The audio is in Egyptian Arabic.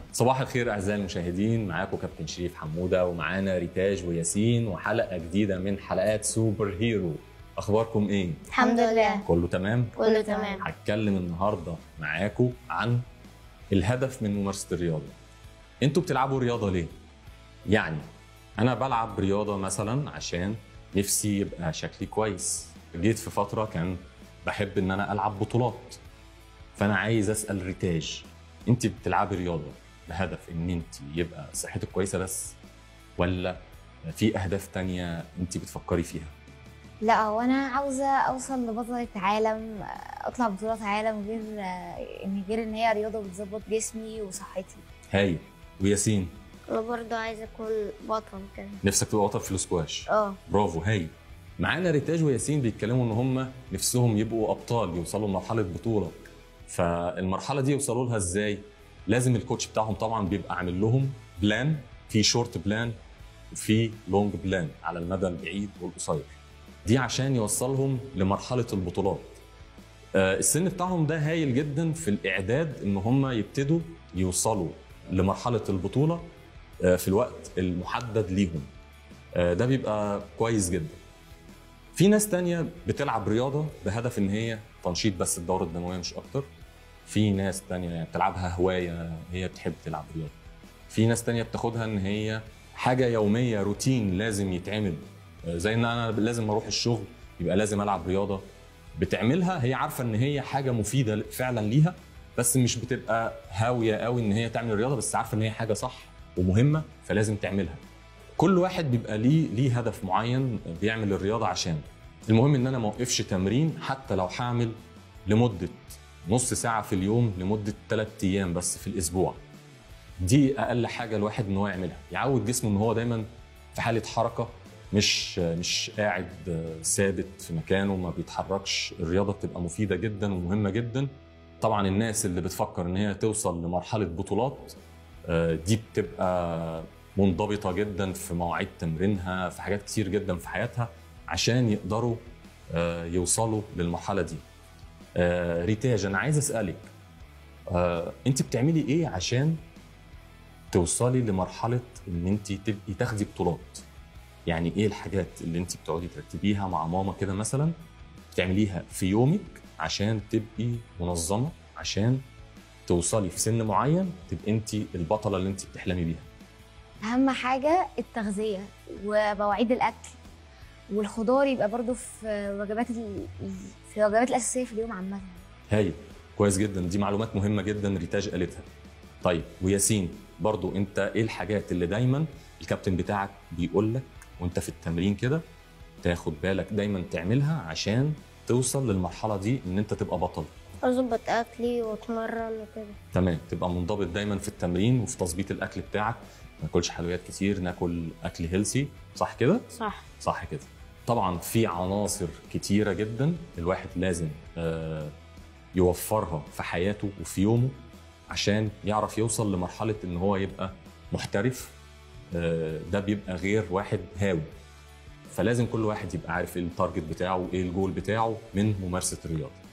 صباح الخير اعزائي المشاهدين معاكم كابتن شريف حموده ومعانا ريتاج وياسين وحلقه جديده من حلقات سوبر هيرو اخباركم ايه الحمد لله كله تمام كله تمام هتكلم النهارده معاكم عن الهدف من ممارسه الرياضه انتوا بتلعبوا رياضه ليه يعني انا بلعب رياضه مثلا عشان نفسي يبقى شكلي كويس جيت في فتره كان بحب ان انا العب بطولات فانا عايز اسال ريتاج انت بتلعبي رياضه بهدف ان انت يبقى صحتك كويسه بس ولا في اهداف تانية انت بتفكري فيها لا هو انا عاوزه اوصل لبطله عالم اطلع بطولات عالم غير ان غير ان هي رياضه بتظبط جسمي وصحتي هاي وياسين انا برضه عايزه اكون بطل كده نفسك تبقى بطل في السكواش اه برافو هاي معانا ريتاج وياسين بيتكلموا ان هم نفسهم يبقوا ابطال يوصلوا لمرحله بطوله فالمرحله دي يوصلوا لها ازاي لازم الكوتش بتاعهم طبعا بيبقى عامل لهم بلان في شورت بلان وفي لونج بلان على المدى البعيد والقصير دي عشان يوصلهم لمرحله البطولات آه، السن بتاعهم ده هايل جدا في الاعداد ان هم يبتدوا يوصلوا لمرحله البطوله آه، في الوقت المحدد ليهم آه، ده بيبقى كويس جدا في ناس تانية بتلعب رياضة بهدف ان هي تنشيط بس الدورة الدموية مش اكتر في ناس تانية يعني بتلعبها هواية هي بتحب تلعب رياضة في ناس تانية بتاخدها ان هي حاجة يومية روتين لازم يتعمل آه، زي ان انا لازم اروح الشغل يبقى لازم العب رياضة بتعملها هي عارفة ان هي حاجة مفيدة فعلا ليها بس مش بتبقى هاوية قوي ان هي تعمل رياضة بس عارفة ان هي حاجة صح ومهمة فلازم تعملها كل واحد بيبقى ليه ليه هدف معين بيعمل الرياضه عشان المهم ان انا ما اوقفش تمرين حتى لو هعمل لمده نص ساعه في اليوم لمده ثلاث ايام بس في الاسبوع دي اقل حاجه الواحد ان هو يعملها يعود جسمه ان هو دايما في حاله حركه مش مش قاعد ثابت في مكانه ما بيتحركش الرياضه بتبقى مفيده جدا ومهمه جدا طبعا الناس اللي بتفكر ان هي توصل لمرحله بطولات آه، دي بتبقى منضبطه جدا في مواعيد تمرينها في حاجات كتير جدا في حياتها عشان يقدروا آه، يوصلوا للمرحله دي آه، ريتاج انا عايز اسالك آه، انت بتعملي ايه عشان توصلي لمرحله ان انت تبقي تاخدي بطولات يعني ايه الحاجات اللي انت بتقعدي ترتبيها مع ماما كده مثلا بتعمليها في يومك عشان تبقي منظمه عشان توصلي في سن معين تبقي انت البطله اللي انت بتحلمي بيها اهم حاجه التغذيه ومواعيد الاكل والخضار يبقى برضو في وجبات ال... في الوجبات الاساسيه في اليوم عامه هايل كويس جدا دي معلومات مهمه جدا ريتاج قالتها طيب وياسين برضو انت ايه الحاجات اللي دايما الكابتن بتاعك بيقول لك وانت في التمرين كده تاخد بالك دايما تعملها عشان توصل للمرحله دي ان انت تبقى بطل اظبط اكلي واتمرن وكده تمام تبقى منضبط دايما في التمرين وفي تظبيط الاكل بتاعك ما ناكلش حلويات كتير ناكل اكل هيلسي صح كده صح صح كده طبعا في عناصر كتيرة جدا الواحد لازم آه، يوفرها في حياته وفي يومه عشان يعرف يوصل لمرحلة ان هو يبقى محترف آه، ده بيبقى غير واحد هاوي فلازم كل واحد يبقى عارف ايه التارجت بتاعه وايه الجول بتاعه من ممارسة الرياضة